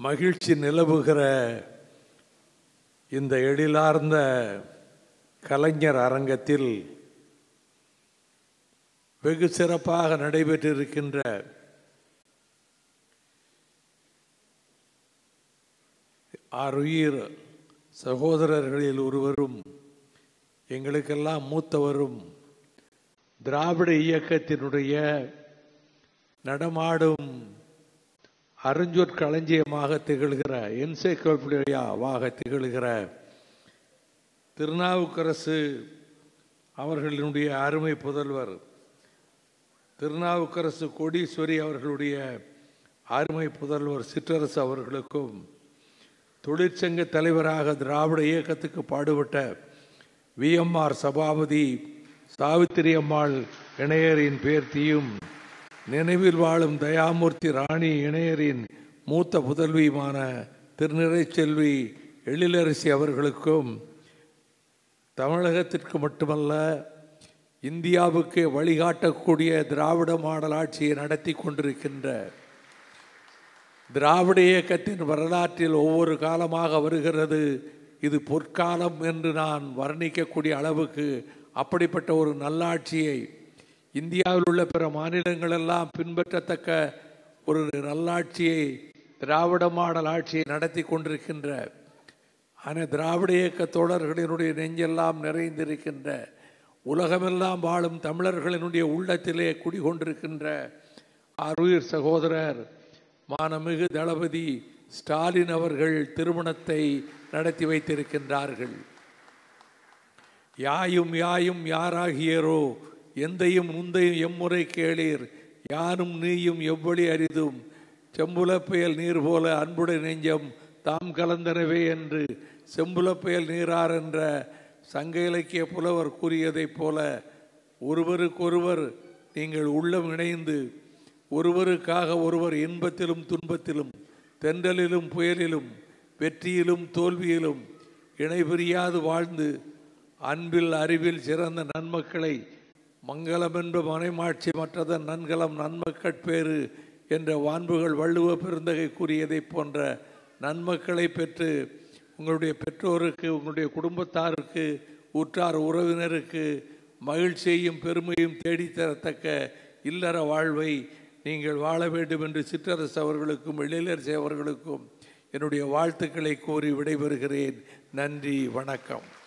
மகிழ்ச்சி நிலவுகிற இந்த எழிலார்ந்த கலைஞர் அரங்கத்தில் வெகு சிறப்பாக நடைபெற்றிருக்கின்ற ஆறுயிர் சகோதரர்களில் ஒருவரும் எங்களுக்கெல்லாம் மூத்தவரும் திராவிட இயக்கத்தினுடைய நடமாடும் அருஞ்சொற்களஞ்சியமாக திகழ்கிற என்சைக்ளோபீடியாவாக திகழ்கிற திருநாவுக்கரசு அவர்களினுடைய அருமை புதல்வர் திருநாவுக்கரசு கோடீஸ்வரி அவர்களுடைய அருமை புதல்வர் சிற்றரசு அவர்களுக்கும் தொழிற்சங்க தலைவராக திராவிட இயக்கத்துக்கு பாடுபட்ட விஎம்ஆர் சபாபதி சாவித்திரி அம்மாள் இணையரின் பேர்த்தியும் நினைவில் வாழும் தயாமூர்த்தி ராணி இணையரின் மூத்த புதல்வியுமான திருநிறைச்செல்வி எழிலரசி அவர்களுக்கும் தமிழகத்திற்கு மட்டுமல்ல இந்தியாவுக்கு வழிகாட்டக்கூடிய திராவிட மாடல் ஆட்சியை நடத்தி கொண்டிருக்கின்ற திராவிட இயக்கத்தின் வரலாற்றில் ஒவ்வொரு காலமாக வருகிறது இது பொற்காலம் என்று நான் வர்ணிக்கக்கூடிய அளவுக்கு அப்படிப்பட்ட ஒரு நல்லாட்சியை இந்தியாவில் உள்ள பிற மாநிலங்களெல்லாம் பின்பற்றத்தக்க ஒரு நல்லாட்சியை திராவிட மாடல் ஆட்சியை நடத்தி கொண்டிருக்கின்ற ஆனால் திராவிட இயக்க தோழர்களினுடைய நெஞ்செல்லாம் நிறைந்திருக்கின்ற உலகமெல்லாம் வாழும் தமிழர்களினுடைய உள்ளத்திலே குடிகொண்டிருக்கின்ற அருயிர் சகோதரர் மானமிகு தளபதி ஸ்டாலின் அவர்கள் திருமணத்தை நடத்தி வைத்திருக்கின்றார்கள் யாயும் யாயும் யாராகியரோ எந்தையும் முந்தையும் எம்முறை கேளீர் யானும் நீயும் எவ்வளி அரிதும் செம்புலப்பெயல் நீர் போல அன்புடைய நெஞ்சம் தாம் கலந்தனவே என்று செம்புலப்பெயல் நீரார் என்ற சங்க இலக்கிய புலவர் கூறியதைப் போல ஒருவருக்கொருவர் நீங்கள் உள்ளம் இணைந்து ஒருவருக்காக ஒருவர் இன்பத்திலும் துன்பத்திலும் தென்றலிலும் புயலிலும் வெற்றியிலும் தோல்வியிலும் இணைபிரியாது வாழ்ந்து அன்பில் அறிவில் சிறந்த நன்மக்களை மங்களம் என்ப மனைமாட்சி மற்றதன் நன்கலம் நன்மக்கட்பேறு என்ற வான்புகள் வள்ளுவ பெருந்தகை கூறியதைப் போன்ற நன்மக்களை பெற்று உங்களுடைய பெற்றோருக்கு உங்களுடைய குடும்பத்தாருக்கு உற்றார் உறவினருக்கு மகிழ்ச்சியையும் பெருமையும் தேடித்தரத்தக்க இல்லற வாழ்வை நீங்கள் வாழ வேண்டும் என்று சிற்றரசு அவர்களுக்கும் எழிலரசு அவர்களுக்கும் என்னுடைய வாழ்த்துக்களை கோரி விடைபெறுகிறேன் நன்றி வணக்கம்